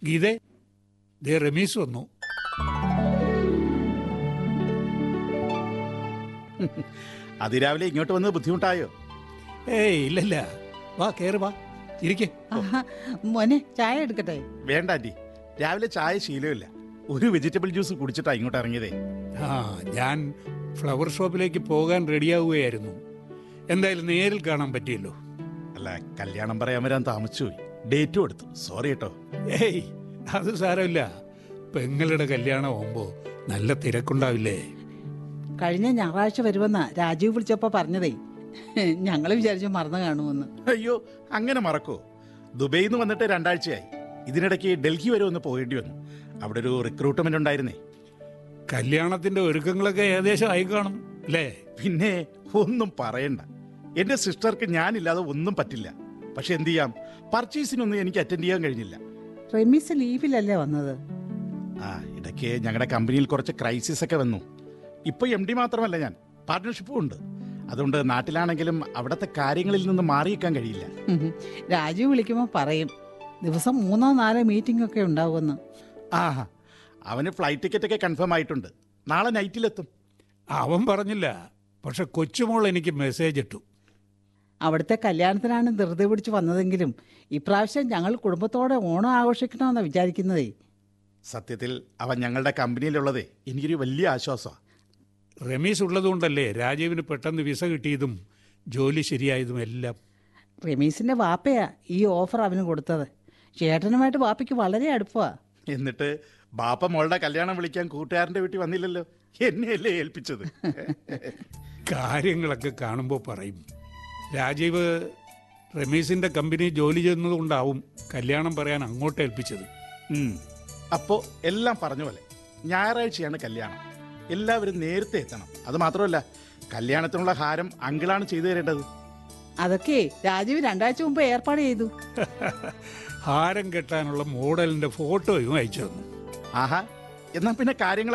ഗീതേ ദേ റമീസ് വന്നു അതിരാവിലെ ഇങ്ങോട്ട് വന്നത് ബുദ്ധിമുട്ടായോ ഏയ് ഇല്ലല്ല വാ കേറ് വാ ഇരിക്കേ ആഹാ, മോനെ ചായ എടുക്കട്ടെ വേണ്ട ആന്റി രാവിലെ ചായ ശീലമില്ല ഒരു വെജിറ്റബിൾ ജ്യൂസ് കുടിച്ചിട്ടാ ഇങ്ങോട്ട് ഇറങ്ങിയതേ ആ ഞാൻ ഫ്ലവർ ഷോപ്പിലേക്ക് പോകാൻ റെഡിയാവുകയായിരുന്നു എന്തായാലും നേരിൽ കാണാൻ പറ്റിയല്ലോ അല്ല കല്യാണം പറയാൻ വരാൻ താമസിച്ചു പോയി ഡേറ്റും എടുത്തു സോറി കേട്ടോ ഏയ് അത് സാരമില്ല പെങ്ങളുടെ കല്യാണം ആവുമ്പോ നല്ല തിരക്കുണ്ടാവില്ലേ കഴിഞ്ഞ ഞായറാഴ്ച വരുമെന്നാ രാജീവ് വിളിച്ചപ്പോ പറഞ്ഞതേ ഞങ്ങൾ വിചാരിച്ചു മറന്നു കാണുമെന്ന് അയ്യോ അങ്ങനെ മറക്കോ ദുബൈയിൽ നിന്ന് വന്നിട്ട് രണ്ടാഴ്ചയായി ഇതിനിടയ്ക്ക് ഡൽഹി വരെ ഒന്ന് പോകേണ്ടി വന്നു അവിടെ ഒരു റിക്രൂട്ട്മെന്റ് ഉണ്ടായിരുന്നേ കല്യാണത്തിന്റെ ഒരുക്കങ്ങളൊക്കെ ഏകദേശം ആയി കാണും അല്ലേ പിന്നെ ഒന്നും പറയണ്ട എന്റെ സിസ്റ്റർക്ക് ഞാനില്ലാതെ ഒന്നും പറ്റില്ല പക്ഷെ എന്ത് ചെയ്യാം പർച്ചേസിനൊന്നും എനിക്ക് അറ്റൻഡ് ചെയ്യാൻ കഴിഞ്ഞില്ല റെമീസ് ലീവിലല്ലേ വന്നത് ആ ഇടയ്ക്ക് ഞങ്ങളുടെ കമ്പനിയിൽ കുറച്ച് ക്രൈസിസ് ഒക്കെ വന്നു ഇപ്പൊ എം ഡി മാത്രമല്ല ഞാൻ പാർട്ട്ണർഷിപ്പും ഉണ്ട് അതുകൊണ്ട് നാട്ടിലാണെങ്കിലും അവിടുത്തെ കാര്യങ്ങളിൽ നിന്ന് മാറിയേക്കാൻ കഴിയില്ല ഉം. രാജീവ് വിളിക്കുമ്പോൾ പറയും ദിവസം മൂന്നോ നാലോ മീറ്റിംഗ് ഒക്കെ ഉണ്ടാവുമെന്ന് ആ അവന് ഫ്ലൈറ്റ് ടിക്കറ്റ് ഒക്കെ കൺഫേം ആയിട്ടുണ്ട് നാളെ നൈറ്റിലെത്തും അവൻ പറഞ്ഞില്ല പക്ഷെ കൊച്ചുമോൾ എനിക്ക് മെസ്സേജ് ഇട്ടു അവിടുത്തെ കല്യാണത്തിനാണ് ധൃതി പിടിച്ച് വന്നതെങ്കിലും ഇപ്രാവശ്യം ഞങ്ങൾ കുടുംബത്തോടെ ഓണം ആഘോഷിക്കണമെന്നാണ് വിചാരിക്കുന്നതേ സത്യത്തിൽ അവൻ ഞങ്ങളുടെ കമ്പനിയിലുള്ളതേ എനിക്കൊരു വലിയ ആശ്വാസമാണ് റമീസ് ഉള്ളതുകൊണ്ടല്ലേ രാജീവിന് പെട്ടെന്ന് വിസ കിട്ടിയതും ജോലി ശരിയായതും എല്ലാം റമീസിന്റെ വാപ്പയാ ഈ ഓഫർ അവന് കൊടുത്തത് ചേട്ടനുമായിട്ട് വാപ്പയ്ക്ക് വളരെ അടുപ്പമാണ് എന്നിട്ട് ബാപ്പ മോളുടെ കല്യാണം വിളിക്കാൻ കൂട്ടുകാരന്റെ വീട്ടിൽ വന്നില്ലല്ലോ എന്നെയല്ലേ ഏൽപ്പിച്ചത് കാര്യങ്ങളൊക്കെ കാണുമ്പോൾ പറയും രാജീവ് റമീസിന്റെ കമ്പനി ജോലി ചെയ്യുന്നതുകൊണ്ടാവും കല്യാണം പറയാൻ അങ്ങോട്ട് ഏൽപ്പിച്ചത് ഉം. അപ്പോ എല്ലാം പറഞ്ഞ പോലെ ഞായറാഴ്ചയാണ് കല്യാണം എല്ലാവരും നേരത്തെ എത്തണം അത് മാത്രമല്ല കല്യാണത്തിനുള്ള ഹാരം അങ്കിളാണ് ചെയ്തു തരേണ്ടത് അതൊക്കെ രാജീവ് രണ്ടാഴ്ച മുമ്പ് ഏർപ്പാട് ചെയ്തു ഹാരം കെട്ടാനുള്ള മോഡലിന്റെ ഫോട്ടോയും അയച്ചു തന്നു ആഹാ എന്നാ പിന്നെ കാര്യങ്ങൾ